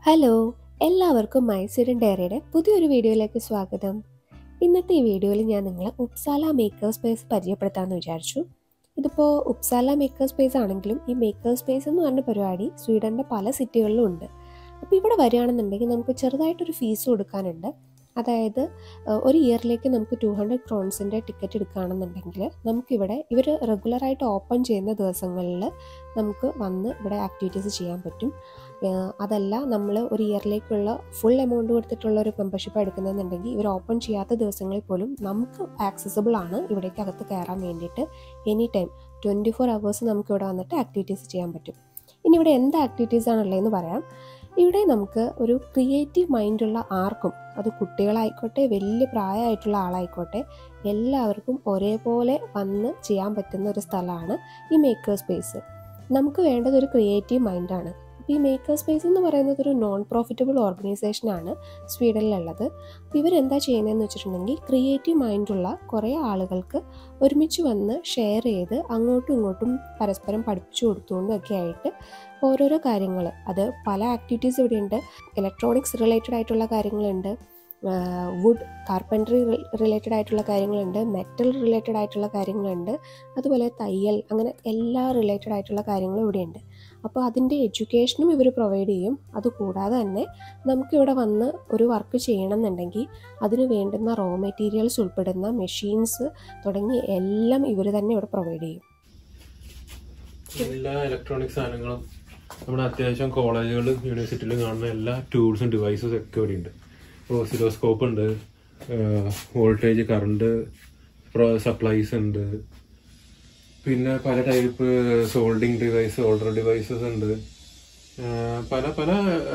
hello എല്ലാവർക്കും മൈസൂരൻ ഡയറിയുടെ പുതിയൊരു വീഡിയോയിലേക്ക് സ്വാഗതം ഇന്നത്തെ ഈ വീഡിയോയിൽ ഞാൻ നിങ്ങളെ ഉപ്സാല മേക്കേഴ്സ് സ്പേസ് പരിചയപ്പെടുത്താമെന്ന് വിചാരിച്ചു ഇതിപ്പോൾ ഉപ്സാല മേക്കേഴ്സ് സ്പേസ് ആണെങ്കിലും ഈ മേക്കേഴ്സ് സ്പേസ് എന്ന് പറഞ്ഞ പരിപാടി സ്വീഡൻ്റെ പല സിറ്റികളിലും ഉണ്ട് അപ്പോൾ ഇവിടെ വരികയാണെന്നുണ്ടെങ്കിൽ നമുക്ക് ചെറുതായിട്ടൊരു ഫീസ് കൊടുക്കാനുണ്ട് അതായത് ഏഹ്, ഒരു ഇയറിലേക്ക് നമുക്ക് ടു ഹൺഡ്രഡ് ക്രോൺസിൻ്റെ ടിക്കറ്റ് എടുക്കുകയാണെന്നുണ്ടെങ്കിൽ നമുക്കിവിടെ ഇവർ റെഗുലറായിട്ട് ഓപ്പൺ ചെയ്യുന്ന ദിവസങ്ങളിൽ നമുക്ക് വന്ന് ഇവിടെ ആക്ടിവിറ്റീസ് ചെയ്യാൻ പറ്റും ഏഹ് അതല്ല നമ്മൾ ഒരു ഇയറിലേക്കുള്ള ഫുൾ എമൗണ്ട് കൊടുത്തിട്ടുള്ള ഒരു മെമ്പർഷിപ്പ് എടുക്കുന്നതെന്നുണ്ടെങ്കിൽ ഇവർ ഓപ്പൺ ചെയ്യാത്ത ദിവസങ്ങളിൽ പോലും നമുക്ക് ആക്സസിബിൾ ആണ് ഇവിടേക്ക് അകത്ത് കയറാൻ വേണ്ടിയിട്ട് any time twenty four hours നമുക്ക് ഇവിടെ വന്നിട്ട് ആക്ടിവിറ്റീസ് ചെയ്യാൻ പറ്റും ഇനി ഇവിടെ എന്ത് ആക്ടിവിറ്റീസ് ആണുള്ളതെന്ന് പറയാം ഇവിടെ നമുക്ക് ഒരു ക്രിയേറ്റീവ് മൈൻഡുള്ള ആർക്കും അത് കുട്ടികളായിക്കോട്ടെ വലിയ പ്രായമായിട്ടുള്ള ആളായിക്കോട്ടെ എല്ലാവർക്കും ഒരേപോലെ വന്ന് ചെയ്യാൻ പറ്റുന്ന ഒരു സ്ഥലമാണ് ഈ മേക്കേഴ്സ് സ്പേസ് നമുക്ക് വേണ്ടത് ഒരു ക്രിയേറ്റീവ് മൈൻഡാണ് അപ്പോൾ ഈ മേക്കേഴ്സ് സ്പേസ് എന്ന് പറയുന്നത് ഒരു നോൺ പ്രോഫിറ്റബിൾ ഓർഗനൈസേഷനാണ് സ്വീഡനിലുള്ളത് അപ്പോൾ ഇവരെന്താ ചെയ്യുന്നതെന്ന് വെച്ചിട്ടുണ്ടെങ്കിൽ ക്രിയേറ്റീവ് മൈൻഡുള്ള കുറേ ആളുകൾക്ക് ഒരുമിച്ച് വന്ന് ഷെയർ ചെയ്ത് അങ്ങോട്ടും ഇങ്ങോട്ടും പരസ്പരം പഠിപ്പിച്ചു കൊടുത്തുകൊണ്ടും ഒക്കെ ആയിട്ട് ഓരോരോ കാര്യങ്ങൾ അത് പല ആക്ടിവിറ്റീസ് ഇവിടെയുണ്ട് ഇലക്ട്രോണിക്സ് റിലേറ്റഡ് ആയിട്ടുള്ള കാര്യങ്ങളുണ്ട് വുഡ് കാർപ്പൻട്രി റിലേറ്റഡ് ആയിട്ടുള്ള കാര്യങ്ങളുണ്ട് മെറ്റൽ റിലേറ്റഡ് ആയിട്ടുള്ള കാര്യങ്ങളുണ്ട് അതുപോലെ തയ്യൽ അങ്ങനെ എല്ലാ റിലേറ്റഡ് ആയിട്ടുള്ള കാര്യങ്ങളും ഇവിടെയുണ്ട് അപ്പോൾ അതിൻ്റെ എഡ്യൂക്കേഷനും ഇവർ പ്രൊവൈഡ് ചെയ്യും അതുകൂടാതെ തന്നെ നമുക്കിവിടെ വന്ന് ഒരു വർക്ക് ചെയ്യണമെന്നുണ്ടെങ്കിൽ അതിന് വേണ്ടുന്ന റോ മെറ്റീരിയൽസ് ഉൾപ്പെടുന്ന മെഷീൻസ് തുടങ്ങി എല്ലാം ഇവർ തന്നെ ഇവിടെ പ്രൊവൈഡ് ചെയ്യും എല്ലാ ഇലക്ട്രോണിക് സാധനങ്ങളും നമ്മുടെ അത്യാവശ്യം കോളേജുകളിലും യൂണിവേഴ്സിറ്റിയിലും കാണുന്ന എല്ലാ ടൂൾസും ഡിവൈസസും ഒക്കെ ഇവിടെ ഉണ്ട് ഇപ്പോൾ സിലോസ്കോപ്പ് ഉണ്ട് വോൾട്ടേജ് കറണ്ട് സപ്ലൈസ് ഉണ്ട് പിന്നെ പല type soldering device older devices ഉണ്ട് ആ, പല പല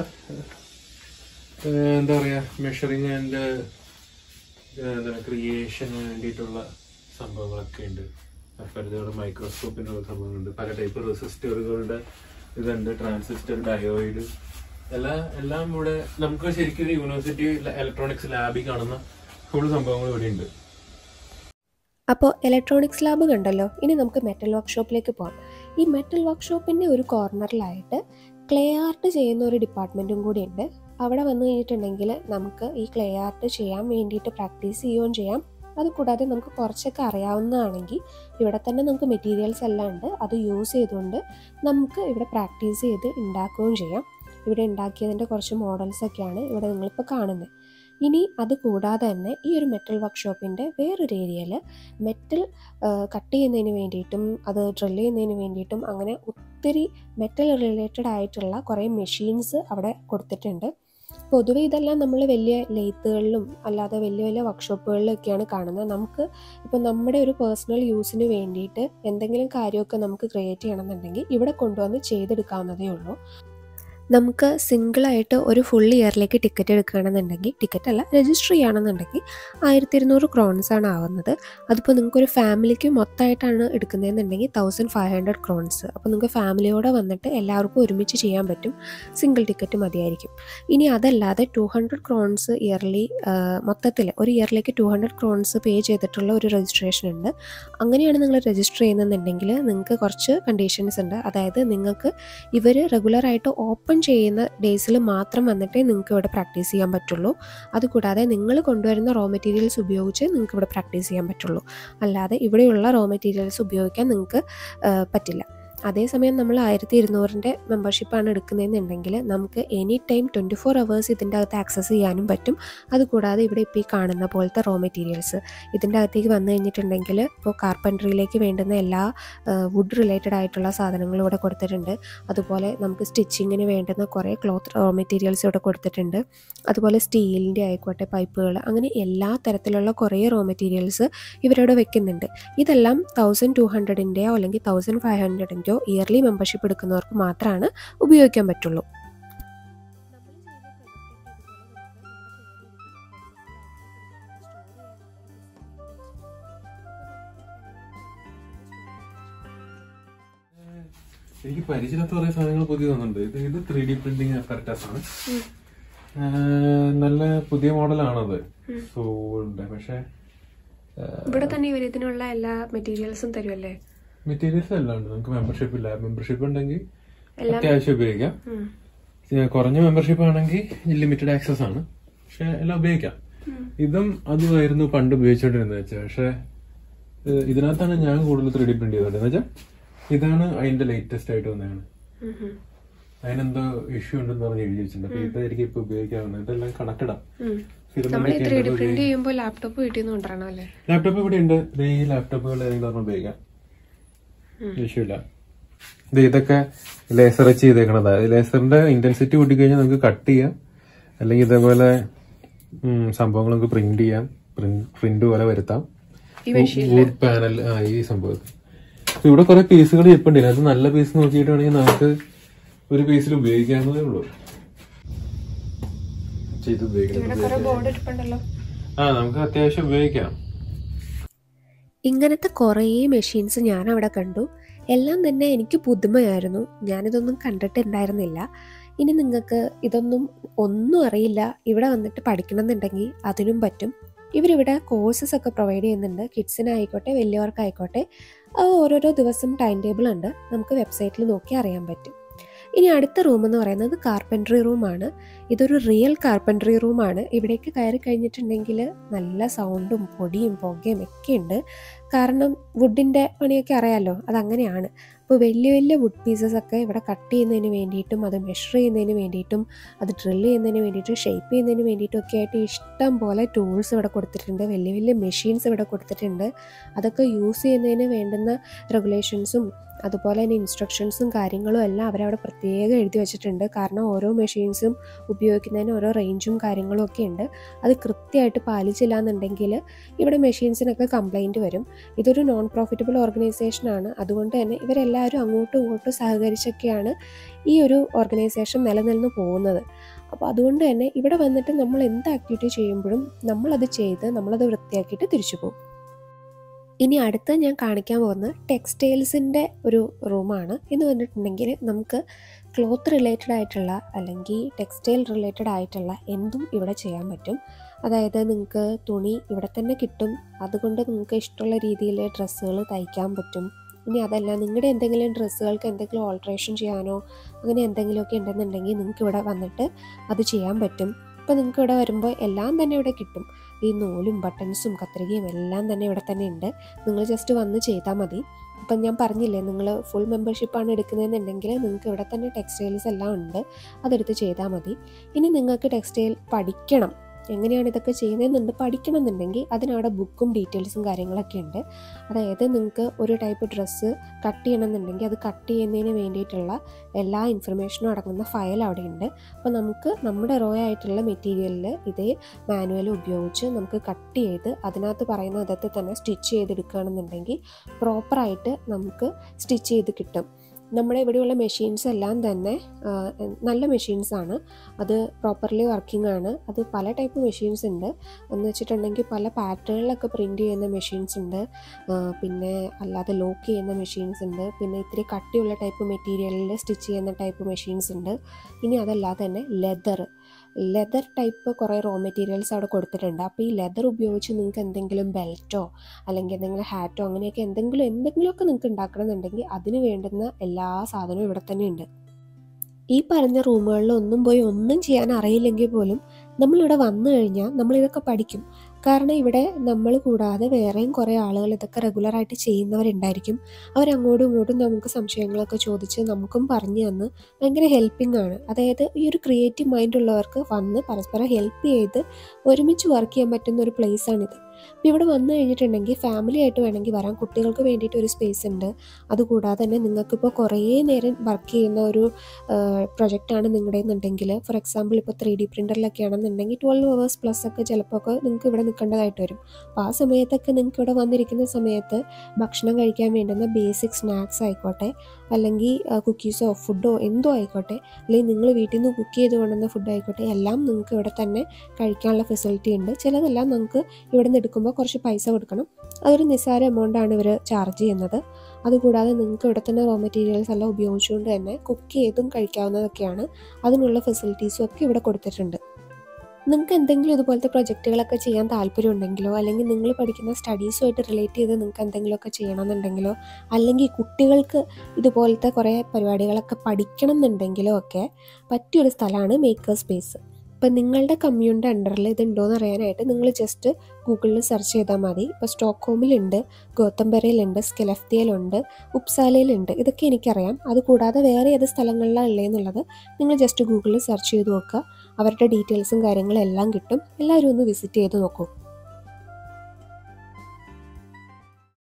ആ, എന്താ പറയാ മെഷറിങ് ആൻഡ് എന്താ ക്രിയേഷന് വേണ്ടിയിട്ടുള്ള സംഭവങ്ങളൊക്കെ ഉണ്ട് അപ്പുറത്തോടെ മൈക്രോസ്കോപ്പിന്റെ ഒരു സംഭവങ്ങളുണ്ട് പല ടൈപ്പ് റെസിസ്റ്ററുകളുടെ ഇതുണ്ട് ട്രാൻസിസ്റ്റർ ഡയോയിഡ് എല്ലാ എല്ലാം ഇവിടെ നമുക്ക് ശരിക്കും യൂണിവേഴ്സിറ്റി ഇലക്ട്രോണിക്സ് ലാബിൽ കാണുന്ന ഫുൾ സംഭവങ്ങൾ ഇവിടെ ഉണ്ട് അപ്പോൾ ഇലക്ട്രോണിക്സ് ലാബ് കണ്ടല്ലോ ഇനി നമുക്ക് മെറ്റൽ വർക്ക്ഷോപ്പിലേക്ക് പോകാം ഈ മെറ്റൽ വർക്ക്ഷോപ്പിൻ്റെ ഒരു കോർണറിലായിട്ട് ക്ലേ ആർട്ട് ചെയ്യുന്ന ഒരു ഡിപ്പാർട്ട്മെൻറ്റും കൂടി ഉണ്ട് അവിടെ വന്നു കഴിഞ്ഞിട്ടുണ്ടെങ്കിൽ നമുക്ക് ഈ ക്ലേ ആർട്ട് ചെയ്യാൻ വേണ്ടിയിട്ട് പ്രാക്ടീസ് ചെയ്യുകയും ചെയ്യാം അതുകൂടാതെ നമുക്ക് കുറച്ചൊക്കെ അറിയാവുന്നതാണെങ്കിൽ ഇവിടെ തന്നെ നമുക്ക് മെറ്റീരിയൽസ് എല്ലാം ഉണ്ട് അത് യൂസ് ചെയ്തുകൊണ്ട് നമുക്ക് ഇവിടെ പ്രാക്ടീസ് ചെയ്ത് ഉണ്ടാക്കുകയും ചെയ്യാം ഇവിടെ ഉണ്ടാക്കിയതിൻ്റെ കുറച്ച് മോഡൽസ് ഒക്കെയാണ് ഇവിടെ നിങ്ങളിപ്പോൾ കാണുന്നത് ഇനി അത് കൂടാതെ തന്നെ ഈ ഒരു മെറ്റൽ വർക്ക്ഷോപ്പിൻ്റെ വേറൊരു ഏരിയയിൽ മെറ്റൽ കട്ട് ചെയ്യുന്നതിന് വേണ്ടിയിട്ടും അത് ഡ്രിൽ ചെയ്യുന്നതിന് വേണ്ടിയിട്ടും അങ്ങനെ ഒത്തിരി മെറ്റൽ റിലേറ്റഡ് ആയിട്ടുള്ള കുറേ മെഷീൻസ് അവിടെ കൊടുത്തിട്ടുണ്ട് പൊതുവെ ഇതെല്ലാം നമ്മൾ വലിയ ലെയ്ത്തുകളിലും അല്ലാതെ വലിയ വലിയ വർക്ക്ഷോപ്പുകളിലൊക്കെയാണ് കാണുന്നത് നമുക്ക് ഇപ്പോൾ നമ്മുടെ ഒരു പേഴ്സണൽ യൂസിന് വേണ്ടിയിട്ട് എന്തെങ്കിലും കാര്യമൊക്കെ നമുക്ക് ക്രിയേറ്റ് ചെയ്യണമെന്നുണ്ടെങ്കിൽ ഇവിടെ കൊണ്ടുവന്ന് ചെയ്തെടുക്കാവുന്നതേ ഉള്ളൂ നമുക്ക് സിംഗിളായിട്ട് ഒരു ഫുൾ ഇയറിലേക്ക് ടിക്കറ്റ് എടുക്കുകയാണെന്നുണ്ടെങ്കിൽ ടിക്കറ്റ് അല്ല രജിസ്റ്റർ ചെയ്യുകയാണെന്നുണ്ടെങ്കിൽ ആയിരത്തി ഇരുന്നൂറ് ക്രോൺസ് ആണ് ആവുന്നത് അതിപ്പോൾ നിങ്ങൾക്ക് ഒരു ഫാമിലിക്ക് മൊത്തമായിട്ടാണ് എടുക്കുന്നതെന്നുണ്ടെങ്കിൽ തൗസൻഡ് ഫൈവ് ഹൺഡ്രഡ് ക്രോൺസ് അപ്പോൾ നിങ്ങൾക്ക് ഫാമിലിയോടെ വന്നിട്ട് എല്ലാവർക്കും ഒരുമിച്ച് ചെയ്യാൻ പറ്റും സിംഗിൾ ടിക്കറ്റ് മതിയായിരിക്കും ഇനി അതല്ലാതെ ടു ഹൺഡ്രഡ് ക്രോൺസ് ഇയർലി മൊത്തത്തിൽ ഒരു ഇയറിലേക്ക് ടു ഹൺഡ്രഡ് ക്രോൺസ് പേ ചെയ്തിട്ടുള്ള ഒരു രജിസ്ട്രേഷൻ ഉണ്ട് അങ്ങനെയാണ് നിങ്ങൾ രജിസ്റ്റർ ചെയ്യുന്നതെന്നുണ്ടെങ്കിൽ നിങ്ങൾക്ക് കുറച്ച് കണ്ടീഷൻസ് ഉണ്ട് അതായത് നിങ്ങൾക്ക് ഇവർ റെഗുലറായിട്ട് ഓപ്പൺ ചെയ്യുന്ന ഡേയ്സിൽ മാത്രം വന്നിട്ടേ നിങ്ങൾക്ക് ഇവിടെ പ്രാക്ടീസ് ചെയ്യാൻ പറ്റുള്ളൂ അതുകൂടാതെ നിങ്ങൾ കൊണ്ടുവരുന്ന റോ മെറ്റീരിയൽസ് ഉപയോഗിച്ച് നിങ്ങൾക്ക് ഇവിടെ പ്രാക്ടീസ് ചെയ്യാൻ പറ്റുള്ളൂ അല്ലാതെ ഇവിടെയുള്ള റോ മെറ്റീരിയൽസ് ഉപയോഗിക്കാൻ നിങ്ങൾക്ക് ആ, പറ്റില്ല അതേസമയം നമ്മൾ ആയിരത്തി ഇരുന്നൂറിൻ്റെ മെമ്പർഷിപ്പാണ് എടുക്കുന്നതെന്നുണ്ടെങ്കിൽ നമുക്ക് any time twenty four hours ഇതിൻ്റെ അകത്ത് ആക്സസ് ചെയ്യാനും പറ്റും അതുകൂടാതെ ഇവിടെ ഇപ്പോൾ ഈ കാണുന്ന പോലത്തെ റോ മെറ്റീരിയൽസ് ഇതിൻ്റെ അകത്തേക്ക് വന്നു കഴിഞ്ഞിട്ടുണ്ടെങ്കിൽ ഇപ്പോൾ കാർപ്പൻട്രിയിലേക്ക് വേണ്ടുന്ന എല്ലാ വുഡ് റിലേറ്റഡ് ആയിട്ടുള്ള സാധനങ്ങളും ഇവിടെ കൊടുത്തിട്ടുണ്ട് അതുപോലെ നമുക്ക് സ്റ്റിച്ചിങ്ങിന് വേണ്ടുന്ന കുറേ ക്ലോത്ത് റോ മെറ്റീരിയൽസ് ഇവിടെ കൊടുത്തിട്ടുണ്ട് അതുപോലെ സ്റ്റീലിൻ്റെ ആയിക്കോട്ടെ പൈപ്പുകൾ അങ്ങനെ എല്ലാ തരത്തിലുള്ള കുറേ റോ മെറ്റീരിയൽസ് ഇവരിവിടെ വെക്കുന്നുണ്ട് ഇതെല്ലാം തൗസൻഡ് ടു ഹൺഡ്രഡിൻ്റെയോ അല്ലെങ്കിൽ തൗസൻഡ് ഫൈവ് ഹൺഡ്രഡിൻ്റെയോ ഇയർലി മെമ്പർഷിപ്പ് എടുക്കുന്നവർക്ക് മാത്രമാണ് ഉപയോഗിക്കാൻ പറ്റുള്ളൂ എനിക്ക് പരിചയമില്ലാത്ത കുറെ സാധനങ്ങൾ പുതിയ തന്നിട്ടുണ്ട് ഇത് ഇത് ത്രീ ഡി പ്രിന്റിംഗ് അപ്പററ്റസ് ആണ് ആ, നല്ല പുതിയ മോഡലാണത് സോ ഉണ്ട് പക്ഷെ ഇവിടെ തന്നെ ഇവർ ഇതിനുള്ള എല്ലാ മെറ്റീരിയൽസും തരുമല്ലേ മെറ്റീരിയൽസ് എല്ലാം ഉണ്ട് നമുക്ക് മെമ്പർഷിപ്പ് ഇല്ല മെമ്പർഷിപ്പ് ഉണ്ടെങ്കിൽ അത്യാവശ്യം ഉപയോഗിക്കാം ഏഹ് കുറഞ്ഞ മെമ്പർഷിപ്പ് ആണെങ്കിൽ ലിമിറ്റഡ് ആക്സസ് ആണ് പക്ഷെ എല്ലാം ഉപയോഗിക്കാം ഇതും അതുമായിരുന്നു പണ്ട് ഉപയോഗിച്ചുകൊണ്ടിരുന്നത് വെച്ചാൽ പക്ഷെ ഏഹ് ഇതിനകത്താണ് ഞാൻ കൂടുതൽ ത്രീ ഡി പ്രിന്റ് ചെയ്തോണ്ടിരുന്നത് വെച്ചാൽ ഇതാണ് അതിന്റെ ലേറ്റസ്റ്റ് ആയിട്ട് വന്നതാണ് അതിനെന്തോ ഇഷ്യൂ ഉണ്ടെന്ന് പറഞ്ഞ് എഴുതി വെച്ചിട്ടുണ്ട് അപ്പൊ ഇതായിരിക്കും ഇപ്പൊ ഉപയോഗിക്കാവുന്നത് ഇതെല്ലാം കണക്റ്റഡ് ആണ് നമ്മൾ ഈ ത്രീ ഡി പ്രിന്റ് ചെയ്യുമ്പോൾ ലാപ്ടോപ്പ് വീട്ടിൽ നിന്ന് കൊണ്ടുവരണം അല്ലേ ലാപ്ടോപ്പ് ഇവിടെ ഉണ്ട് ദേ ഈ ലാപ്ടോപ്പുകൾ ഏതെങ്കിലും ഒരെണ്ണം ഉപയോഗിക്കാം ഇഷ്യൂ ഇല്ല ഇത് ഇതൊക്കെ ലേസർ വെച്ച് ചെയ്തേക്കണതാ ലേസറിന്റെ ഇന്റൻസിറ്റി കൂട്ടിക്കഴിഞ്ഞാൽ നമുക്ക് കട്ട് ചെയ്യാം അല്ലെങ്കിൽ ഇതേപോലെ ഉം, സംഭവങ്ങൾ നമുക്ക് പ്രിന്റ് ചെയ്യാം പ്രിന്റ് പോലെ വരുത്താം വുഡ് പാനൽ ആ ഈ സംഭവത്തിൽ അപ്പൊ ഇവിടെ കുറെ പീസുകൾ ഇരിപ്പുണ്ട് അത് നല്ല പീസ് നോക്കിയിട്ട് വേണമെങ്കിൽ നമുക്ക് ഒരു പീസിൽ ഉപയോഗിക്കാവുന്നതേ ഉള്ളൂ ചെയ്ത് ഉപയോഗിക്കണം കുറെ ബോർഡ് ഇരിപ്പുണ്ടല്ലോ ആ നമുക്ക് അത്യാവശ്യം ഉപയോഗിക്കാം ഇങ്ങനത്തെ കുറേ മെഷീൻസ് ഞാൻ അവിടെ കണ്ടു എല്ലാം തന്നെ എനിക്ക് പുതുമയായിരുന്നു ഞാനിതൊന്നും കണ്ടിട്ടുണ്ടായിരുന്നില്ല ഇനി നിങ്ങൾക്ക് ഇതൊന്നും ഒന്നും അറിയില്ല ഇവിടെ വന്നിട്ട് പഠിക്കണമെന്നുണ്ടെങ്കിൽ അതിനും പറ്റും ഇവരിവിടെ കോഴ്സസ് ഒക്കെ പ്രൊവൈഡ് ചെയ്യുന്നുണ്ട് കിഡ്സിനായിക്കോട്ടെ വലിയവർക്കായിക്കോട്ടെ അത് ഓരോരോ ദിവസം ടൈം ടേബിൾ ഉണ്ട് നമുക്ക് വെബ്സൈറ്റിൽ നോക്കി അറിയാൻ പറ്റും ഇനി അടുത്ത റൂം എന്ന് പറയുന്നത് കാർപ്പൻട്രി റൂമാണ് ഇതൊരു റിയൽ കാർപ്പൻട്രി റൂമാണ് ഇവിടേക്ക് കയറി കഴിഞ്ഞിട്ടുണ്ടെങ്കിൽ നല്ല സൗണ്ടും പൊടിയും പുകയും ഒക്കെ ഉണ്ട് കാരണം വുഡിൻ്റെ പണിയൊക്കെ അറിയാമല്ലോ അതങ്ങനെയാണ് അപ്പോൾ വലിയ വലിയ വുഡ് പീസസ് ഒക്കെ ഇവിടെ കട്ട് ചെയ്യുന്നതിന് വേണ്ടിയിട്ടും അത് മെഷർ ചെയ്യുന്നതിന് വേണ്ടിയിട്ടും അത് ഡ്രിൽ ചെയ്യുന്നതിന് വേണ്ടിയിട്ടും ഷേപ്പ് ചെയ്യുന്നതിന് വേണ്ടിയിട്ടും ഒക്കെ ആയിട്ട് ഇഷ്ടം പോലെ ടൂൾസ് ഇവിടെ കൊടുത്തിട്ടുണ്ട് വലിയ വലിയ മെഷീൻസ് ഇവിടെ കൊടുത്തിട്ടുണ്ട് അതൊക്കെ യൂസ് ചെയ്യുന്നതിന് വേണ്ടുന്ന റെഗുലേഷൻസും അതുപോലെ തന്നെ ഇൻസ്ട്രക്ഷൻസും കാര്യങ്ങളും എല്ലാം അവരവിടെ പ്രത്യേകം എഴുതി വെച്ചിട്ടുണ്ട് കാരണം ഓരോ മെഷീൻസും ഉപയോഗിക്കുന്നതിന് ഓരോ റേഞ്ചും കാര്യങ്ങളും ഒക്കെ ഉണ്ട് അത് കൃത്യമായിട്ട് പാലിച്ചില്ല എന്നുണ്ടെങ്കിൽ ഇവിടെ മെഷീൻസിനൊക്കെ കംപ്ലൈൻറ്റ് വരും ഇതൊരു നോൺ പ്രോഫിറ്റബിൾ ഓർഗനൈസേഷനാണ് അതുകൊണ്ട് തന്നെ ഇവരെല്ലാവരും അങ്ങോട്ടും ഇങ്ങോട്ടും സഹകരിച്ചൊക്കെയാണ് ഈ ഒരു ഓർഗനൈസേഷൻ നിലനിന്ന് പോകുന്നത് അപ്പോൾ അതുകൊണ്ട് തന്നെ ഇവിടെ വന്നിട്ട് നമ്മൾ എന്ത് ആക്ടിവിറ്റി ചെയ്യുമ്പോഴും നമ്മളത് ചെയ്ത് നമ്മളത് വൃത്തിയാക്കിയിട്ട് തിരിച്ചു പോകും ഇനി അടുത്ത് ഞാൻ കാണിക്കാൻ പോകുന്നത് ടെക്സ്റ്റൈൽസിൻ്റെ ഒരു റൂമാണ് എന്ന് പറഞ്ഞിട്ടുണ്ടെങ്കിൽ നമുക്ക് ക്ലോത്ത് റിലേറ്റഡ് ആയിട്ടുള്ള അല്ലെങ്കിൽ ടെക്സ്റ്റൈൽ റിലേറ്റഡ് ആയിട്ടുള്ള എന്തും ഇവിടെ ചെയ്യാൻ പറ്റും അതായത് നിങ്ങൾക്ക് തുണി ഇവിടെ തന്നെ കിട്ടും അതുകൊണ്ട് നിങ്ങൾക്ക് ഇഷ്ടമുള്ള രീതിയിൽ ഡ്രസ്സുകൾ തയ്ക്കാൻ പറ്റും ഇനി അതല്ല നിങ്ങളുടെ എന്തെങ്കിലും ഡ്രസ്സുകൾക്ക് എന്തെങ്കിലും ഓൾട്രേഷൻ ചെയ്യാനോ അങ്ങനെ എന്തെങ്കിലുമൊക്കെ ഉണ്ടെന്നുണ്ടെങ്കിൽ നിങ്ങൾക്ക് ഇവിടെ വന്നിട്ട് അത് ചെയ്യാൻ പറ്റും ഇപ്പോൾ നിങ്ങൾക്ക് ഇവിടെ വരുമ്പോൾ എല്ലാം തന്നെ ഇവിടെ കിട്ടും ഈ നൂലും ബട്ടൺസും കത്രികയും എല്ലാം തന്നെ ഇവിടെ തന്നെ ഉണ്ട് നിങ്ങൾ ജസ്റ്റ് വന്ന് ചെയ്താൽ മതി ഇപ്പം ഞാൻ പറഞ്ഞില്ലേ നിങ്ങൾ ഫുൾ മെമ്പർഷിപ്പാണ് എടുക്കുന്നതെന്നുണ്ടെങ്കിൽ നിങ്ങൾക്ക് ഇവിടെ തന്നെ ടെക്സ്റ്റൈൽസ് എല്ലാം ഉണ്ട് അതെടുത്ത് ചെയ്താൽ മതി ഇനി നിങ്ങൾക്ക് ടെക്സ്റ്റൈൽ പഠിക്കണം എങ്ങനെയാണ് ഇതൊക്കെ ചെയ്യുന്നതെന്നുണ്ട് പഠിക്കണം എന്നുണ്ടെങ്കിൽ അതിനവിടെ ബുക്കും ഡീറ്റെയിൽസും കാര്യങ്ങളൊക്കെ ഉണ്ട് അതായത് നിങ്ങൾക്ക് ഒരു ടൈപ്പ് ഡ്രസ്സ് കട്ട് ചെയ്യണമെന്നുണ്ടെങ്കിൽ അത് കട്ട് ചെയ്യുന്നതിന് വേണ്ടിയിട്ടുള്ള എല്ലാ ഇൻഫർമേഷനും അടങ്ങുന്ന ഫയൽ അവിടെ ഉണ്ട് അപ്പോൾ നമുക്ക് നമ്മുടെ റോ ആയിട്ടുള്ള മെറ്റീരിയലിൽ ഇതേ മാനുവൽ ഉപയോഗിച്ച് നമുക്ക് കട്ട് ചെയ്ത് അതിനകത്ത് പറയുന്ന വിധത്തിൽ തന്നെ സ്റ്റിച്ച് ചെയ്തെടുക്കുകയാണെന്നുണ്ടെങ്കിൽ പ്രോപ്പറായിട്ട് നമുക്ക് സ്റ്റിച്ച് ചെയ്ത് കിട്ടും നമ്മുടെ ഇവിടെയുള്ള മെഷീൻസ് എല്ലാം തന്നെ ആ, നല്ല മെഷീൻസ് ആണ് അത് പ്രോപ്പർലി വർക്കിംഗ് ആണ് അത് പല ടൈപ്പ് മെഷീൻസ് ഉണ്ട് എന്ന് വെച്ചിട്ടുണ്ടെങ്കിൽ പല പാറ്റേണിലൊക്കെ പ്രിൻറ്റ് ചെയ്യുന്ന മെഷീൻസ് ഉണ്ട് ആ, പിന്നെ അല്ലാതെ ലോക്ക് ചെയ്യുന്ന മെഷീൻസ് ഉണ്ട് പിന്നെ ഇത്തിരി കട്ടിയുള്ള ടൈപ്പ് മെറ്റീരിയലിൽ സ്റ്റിച്ച് ചെയ്യുന്ന ടൈപ്പ് മെഷീൻസ് ഉണ്ട് ഇനി അതല്ലാതെ തന്നെ ലെതർ ലെതർ ടൈപ്പ് കുറേ റോ മെറ്റീരിയൽസ് അവിടെ കൊടുത്തിട്ടുണ്ട് അപ്പോൾ ഈ ലെതർ ഉപയോഗിച്ച് നിങ്ങൾക്ക് എന്തെങ്കിലും ബെൽറ്റോ അല്ലെങ്കിൽ എന്തെങ്കിലും ഹാറ്റോ അങ്ങനെയൊക്കെ എന്തെങ്കിലും എന്തെങ്കിലുമൊക്കെ നിങ്ങൾക്ക് ഉണ്ടാക്കണമെന്നുണ്ടെങ്കിൽ അതിന് വേണ്ടുന്ന എല്ലാ സാധനവും ഇവിടെ തന്നെ ഉണ്ട് ഈ പറഞ്ഞ റൂമുകളിൽ ഒന്നും പോയി ഒന്നും ചെയ്യാൻ അറിയില്ലെങ്കിൽ പോലും നമ്മളിവിടെ വന്നു കഴിഞ്ഞാൽ നമ്മളിതൊക്കെ പഠിക്കും കാരണം ഇവിടെ നമ്മൾ കൂടാതെ വേറെയും കുറേ ആളുകൾ ഇതൊക്കെ റെഗുലറായിട്ട് ചെയ്യുന്നവരുണ്ടായിരിക്കും അവരങ്ങോട്ടും ഇങ്ങോട്ടും നമുക്ക് സംശയങ്ങളൊക്കെ ചോദിച്ച് നമുക്കും പറഞ്ഞു തന്ന് ഭയങ്കര ഹെൽപ്പിംഗ് ആണ് അതായത് ഈ ഒരു ക്രിയേറ്റീവ് മൈൻഡ് ഉള്ളവർക്ക് വന്ന് പരസ്പരം ഹെൽപ്പ് ചെയ്ത് ഒരുമിച്ച് വർക്ക് ചെയ്യാൻ പറ്റുന്ന ഒരു place ആണിത് അപ്പോൾ ഇവിടെ വന്നു കഴിഞ്ഞിട്ടുണ്ടെങ്കിൽ ഫാമിലി ആയിട്ട് വേണമെങ്കിൽ വരാം കുട്ടികൾക്ക് വേണ്ടിയിട്ട് ഒരു സ്പേസ് ഉണ്ട് അതുകൂടാതെ തന്നെ നിങ്ങൾക്കിപ്പോൾ കുറേ നേരം വർക്ക് ചെയ്യുന്ന ഒരു പ്രൊജക്റ്റാണ് നിങ്ങളുടെ എന്നുണ്ടെങ്കിൽ ഫോർ എക്സാമ്പിൾ ഇപ്പോൾ ത്രീ ഡി പ്രിൻ്ററിലൊക്കെ ആണെന്നുണ്ടെങ്കിൽ ട്വൽവ് അവേഴ്സ് പ്ലസ് ഒക്കെ ചിലപ്പോൾ ഒക്കെ നിങ്ങൾക്ക് ഇവിടെ നിൽക്കേണ്ടതായിട്ട് വരും അപ്പോൾ ആ സമയത്തൊക്കെ നിങ്ങൾക്ക് ഇവിടെ വന്നിരിക്കുന്ന സമയത്ത് ഭക്ഷണം കഴിക്കാൻ വേണ്ടുന്ന ബേസിക് സ്നാക്സ് ആയിക്കോട്ടെ അല്ലെങ്കിൽ കുക്കീസോ ഫുഡോ എന്തോ ആയിക്കോട്ടെ അല്ലെങ്കിൽ നിങ്ങൾ വീട്ടിൽ നിന്ന് കുക്ക് ചെയ്ത് കൊണ്ടുവന്ന ഫുഡ് ആയിക്കോട്ടെ എല്ലാം നിങ്ങൾക്ക് ഇവിടെ തന്നെ കഴിക്കാനുള്ള ഫെസിലിറ്റി ഉണ്ട് ചിലതെല്ലാം നമുക്ക് ഇവിടെ നിന്ന് എടുക്കുമ്പോൾ കുറച്ച് പൈസ കൊടുക്കണം അതൊരു നിസ്സാര എമൗണ്ട് ആണ് ഇവർ ചാർജ് ചെയ്യുന്നത് അതുകൂടാതെ നിങ്ങൾക്ക് ഇവിടെ തന്നെ റോ മെറ്റീരിയൽസ് എല്ലാം ഉപയോഗിച്ചുകൊണ്ട് തന്നെ കുക്ക് ചെയ്തും കഴിക്കാവുന്നതൊക്കെയാണ് അതിനുള്ള ഫെസിലിറ്റീസും ഒക്കെ ഇവിടെ കൊടുത്തിട്ടുണ്ട് നിങ്ങൾക്ക് എന്തെങ്കിലും ഇതുപോലത്തെ പ്രൊജക്റ്റുകളൊക്കെ ചെയ്യാൻ താല്പര്യം ഉണ്ടെങ്കിലോ അല്ലെങ്കിൽ നിങ്ങൾ പഠിക്കുന്ന സ്റ്റഡീസുമായിട്ട് റിലേറ്റ് ചെയ്ത് നിങ്ങൾക്ക് എന്തെങ്കിലുമൊക്കെ ചെയ്യണമെന്നുണ്ടെങ്കിലോ അല്ലെങ്കിൽ കുട്ടികൾക്ക് ഇതുപോലത്തെ കുറേ പരിപാടികളൊക്കെ പഠിക്കണം എന്നുണ്ടെങ്കിലോ ഒക്കെ പറ്റിയൊരു സ്ഥലമാണ് മേക്കേഴ്സ് സ്പേസ് ഇപ്പം നിങ്ങളുടെ കമ്മ്യൂണിൻ്റെ അണ്ടറിൽ ഇത് ഉണ്ടോയെന്ന് അറിയാനായിട്ട് നിങ്ങൾ ജസ്റ്റ് ഗൂഗിളിൽ സെർച്ച് ചെയ്താൽ മതി ഇപ്പോൾ സ്റ്റോക്ക്ഹോമിലുണ്ട് ഗോതംബരയിലുണ്ട് സ്കെലഫ്തിയയിലുണ്ട് ഉപ്സാലയിലുണ്ട് ഇതൊക്കെ എനിക്കറിയാം അതുകൂടാതെ വേറെ ഏത് സ്ഥലങ്ങളിലാണ് ഉള്ളതെന്നുള്ളത് നിങ്ങൾ ജസ്റ്റ് ഗൂഗിളിൽ സെർച്ച് ചെയ്ത് നോക്കുക അവരുടെ ഡീറ്റെയിൽസും കാര്യങ്ങളും എല്ലാം കിട്ടും എല്ലാവരും ഒന്ന് വിസിറ്റ് ചെയ്ത് നോക്കൂ